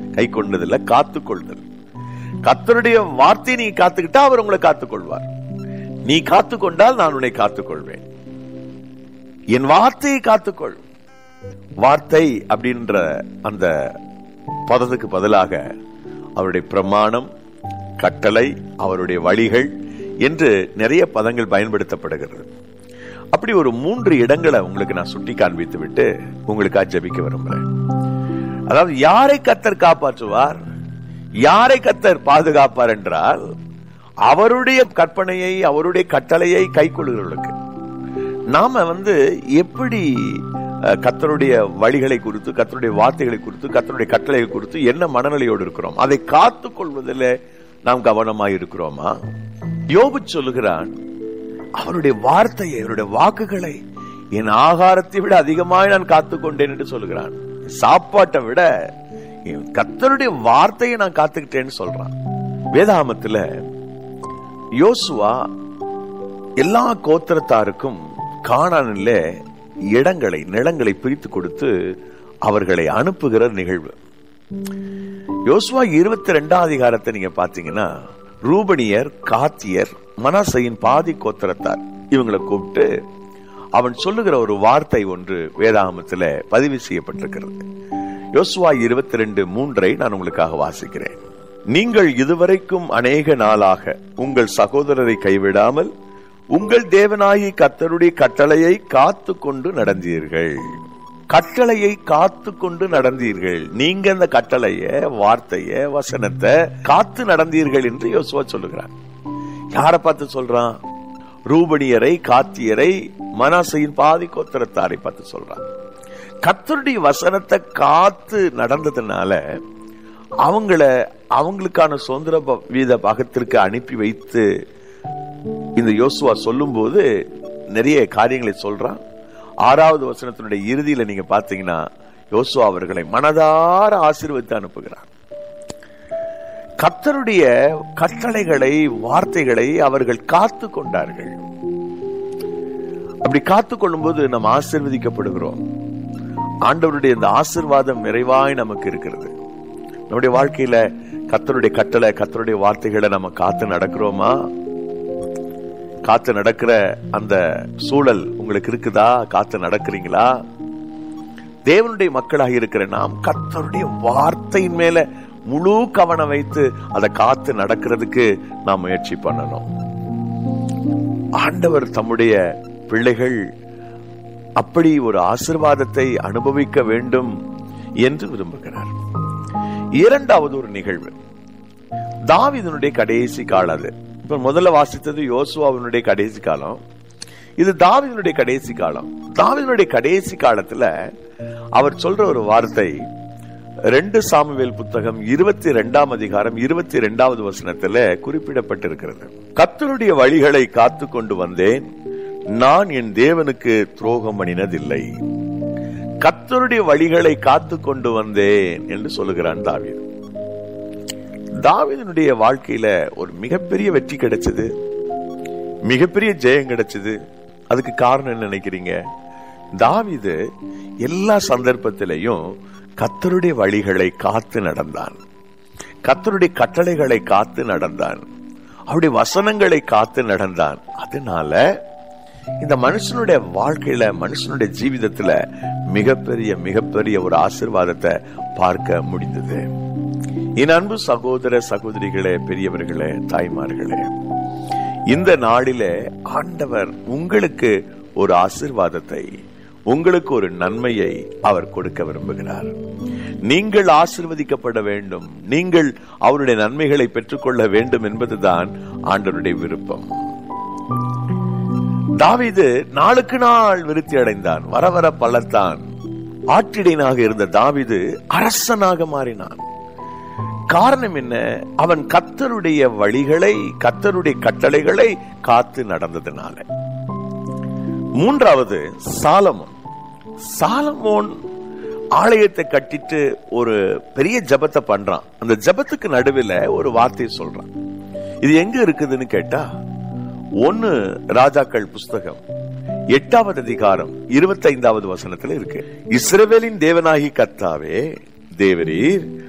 கை கொண்டதில்ல காத்து கொள்தல் கத்தருடைய வார்த்தையை நீ காத்துக்கிட்டா அவர் உங்களை காத்துக் கொள்வார் நீ காத்து கொண்டால் நான் உன்னை காத்துக் கொள்வேன் என் வார்த்தையை காத்துக்கொள் வார்த்தை அப்படின்ற அந்த பதத்துக்கு பதிலாக அவருடைய பிரமாணம் கட்டளை அவருடைய வழிகள் என்று நிறைய பதங்கள் பயன்படுத்தப்படுகிறது அப்படி ஒரு மூன்று இடங்களை உங்களுக்கு நான் சுட்டி காண்பித்து விட்டு உங்களுக்காக ஜபிக்க விரும்புறேன் அதாவது யாரை கத்தர் காப்பாற்றுவார் யாரை கத்தர் பாதுகாப்பார் என்றால் அவருடைய கற்பனையை அவருடைய கட்டளையை கை கொள்கிறவர்களுக்கு நாம வந்து எப்படி கத்தருடைய வழிகளை குறித்து கத்தருடைய வார்த்தைகளை குறித்து கத்தருடைய கட்டளைகள் குறித்து என்ன மனநிலையோடு இருக்கிறோம் அதை காத்துக் கொள்வதில் நாம் கவனமாக இருக்கிறோமா யோபு சொல்லுகிறான் அவருடைய வார்த்தையை அவருடைய வாக்குகளை என் ஆகாரத்தை விட அதிகமாய் நான் காத்துக்கொண்டேன் என்று சொல்லுகிறான் சாப்பாட்டை விட கத்தருடைய வார்த்தையை நான் காத்துக்கிட்டேன்னு சொல்றான் வேதாமத்துல யோசுவா எல்லா கோத்திரத்தாருக்கும் காணானில் இடங்களை நிலங்களை பிரித்து கொடுத்து அவர்களை அனுப்புகிற நிகழ்வு யோசுவா இருபத்தி ரெண்டாம் அதிகாரத்தை நீங்க பாத்தீங்கன்னா ரூபணியர் காத்தியர் மனாசையின் பாதி கோத்திரத்தார் இவங்களை கூப்பிட்டு அவன் சொல்லுகிற ஒரு வார்த்தை ஒன்று வேதாகமத்துல பதிவு செய்யப்பட்டிருக்கிறது யோசுவா இருபத்தி ரெண்டு மூன்றை நான் உங்களுக்காக வாசிக்கிறேன் நீங்கள் இதுவரைக்கும் அநேக நாளாக உங்கள் சகோதரரை கைவிடாமல் உங்கள் தேவனாகி கத்தருடைய கட்டளையை காத்து கொண்டு நடந்தீர்கள் கட்டளையை காத்து கொண்டு நடந்தீர்கள் நீங்க அந்த கட்டளைய வார்த்தைய வசனத்தை காத்து நடந்தீர்கள் என்று யோசுவா சொல்லுகிறார் யார பார்த்து சொல்றான் ரூபணியரை காத்தியரை மனாசையின் பாதி கோத்திரத்தாரை பார்த்து சொல்றான் கத்தருடைய வசனத்தை காத்து நடந்ததுனால அவங்கள அவங்களுக்கான சுதந்திர வீத பாகத்திற்கு அனுப்பி வைத்து இந்த யோசுவா சொல்லும் போது நிறைய காரியங்களை சொல்றான் ஆறாவது வசனத்தினுடைய இறுதியில நீங்க பாத்தீங்கன்னா யோசுவா அவர்களை மனதார ஆசீர்வதித்து அனுப்புகிறார் கத்தருடைய கட்டளைகளை வார்த்தைகளை அவர்கள் காத்து கொண்டார்கள் அப்படி காத்து கொள்ளும் போது நம்ம ஆசிர்வதிக்கப்படுகிறோம் ஆண்டவருடைய இந்த ஆசிர்வாதம் நிறைவாய் நமக்கு இருக்கிறது நம்முடைய வாழ்க்கையில கத்தருடைய கட்டளை கத்தருடைய வார்த்தைகளை நம்ம காத்து நடக்கிறோமா காத்து நடக்கிற அந்த சூழல் உங்களுக்கு இருக்குதா காத்து நடக்கிறீங்களா தேவனுடைய மக்களாக இருக்கிற நாம் கத்தருடைய வார்த்தையின் மேல முழு கவனம் வைத்து அதை காத்து நடக்கிறதுக்கு நாம் முயற்சி பண்ணணும் ஆண்டவர் தம்முடைய பிள்ளைகள் அப்படி ஒரு ஆசிர்வாதத்தை அனுபவிக்க வேண்டும் என்று விரும்புகிறார் இரண்டாவது ஒரு நிகழ்வு தாவிதனுடைய கடைசி காலம் அது இப்ப முதல்ல வாசித்தது யோசுவாவினுடைய கடைசி காலம் இது தாவிதனுடைய கடைசி காலம் தாவிதனுடைய கடைசி காலத்துல அவர் சொல்ற ஒரு வார்த்தை ரெண்டு சாமுவேல் புத்தகம் இருபத்தி ரெண்டாம் அதிகாரம் இருபத்தி ரெண்டாவது வசனத்துல குறிப்பிடப்பட்டிருக்கிறது கத்தருடைய வழிகளை காத்து கொண்டு வந்தேன் நான் என் தேவனுக்கு துரோகம் பண்ணினதில்லை கத்தருடைய வழிகளை காத்து கொண்டு வந்தேன் என்று சொல்லுகிறான் தாவீது தாவீதனுடைய வாழ்க்கையில ஒரு மிகப்பெரிய வெற்றி கிடைச்சது மிகப்பெரிய ஜெயம் கிடைச்சது அதுக்கு காரணம் என்ன நினைக்கிறீங்க தாவிது எல்லா சந்தர்ப்பத்திலையும் கத்தருடைய வழிகளை காத்து நடந்தான் கத்தருடைய கட்டளைகளை காத்து நடந்தான் அவருடைய வசனங்களை காத்து நடந்தான் அதனால இந்த மனுஷனுடைய வாழ்க்கையில மனுஷனுடைய ஜீவிதத்துல மிகப்பெரிய மிகப்பெரிய ஒரு ஆசிர்வாதத்தை பார்க்க முடிந்தது என் அன்பு சகோதர சகோதரிகளே பெரியவர்களே தாய்மார்களே இந்த நாளிலே ஆண்டவர் உங்களுக்கு ஒரு ஆசிர்வாதத்தை உங்களுக்கு ஒரு நன்மையை அவர் கொடுக்க விரும்புகிறார் நீங்கள் ஆசிர்வதிக்கப்பட வேண்டும் நீங்கள் அவருடைய நன்மைகளை பெற்றுக்கொள்ள வேண்டும் என்பதுதான் ஆண்டவருடைய விருப்பம் தாவீது நாளுக்கு நாள் விருத்தி அடைந்தான் வர வர பலத்தான் ஆற்றிடையனாக இருந்த தாவீது அரசனாக மாறினான் காரணம் என்ன அவன் கத்தருடைய வழிகளை கத்தருடைய கட்டளைகளை காத்து நடந்ததுனால மூன்றாவது சாலமோன் சாலமோன் ஆலயத்தை கட்டிட்டு ஒரு பெரிய ஜபத்தை பண்றான் அந்த ஜபத்துக்கு நடுவில் ஒரு வார்த்தையை சொல்றான் இது எங்க இருக்குதுன்னு கேட்டா ஒன்னு ராஜாக்கள் புஸ்தகம் எட்டாவது அதிகாரம் இருபத்தி ஐந்தாவது வசனத்துல இருக்கு இஸ்ரவேலின் தேவனாகி கத்தாவே தேவரீர்